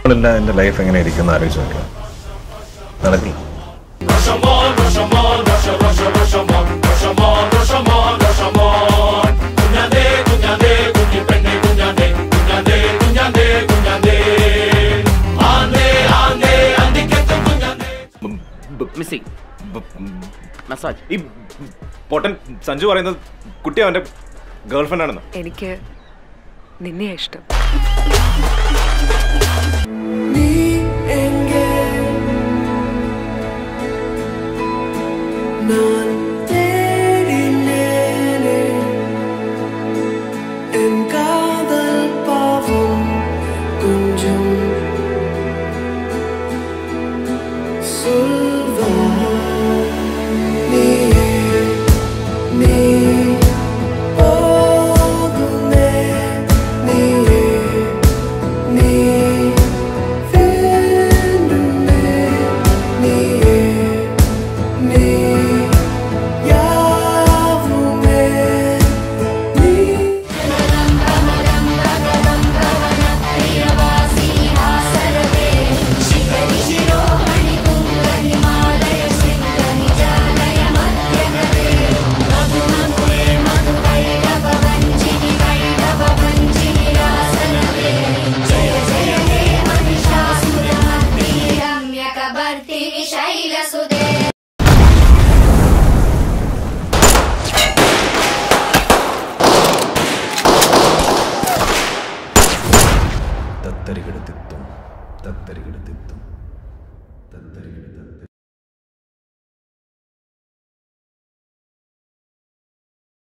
ഇല്ല എൻ്റെ ലൈഫ് എങ്ങനെ ഇരിക്കുന്ന ആലോചിച്ച് നോക്കാം നടക്കില്ല മിസ്സിംഗ് മസാജ് ഈ പൊട്ടൻ സഞ്ജു പറയുന്നത് കുട്ടി അവന്റെ ഗേൾഫ്രണ്ട് ആണെന്ന് എനിക്ക് നിന്നെയാ ഇഷ്ടം நான் தேடினேனே என் காதல் பாவம் கொஞ்சம் சொல்வாய் நீயே நீ போகுமே நீயே நீ வேண்டுமே நீயே நீ யாவுமே நீ रम्यकबर्तिनि शैलसुदे തത്തരികിടത്തിത്തും തത്തരികിടത്തിത്തും തത്തരികിടത്തിത്തും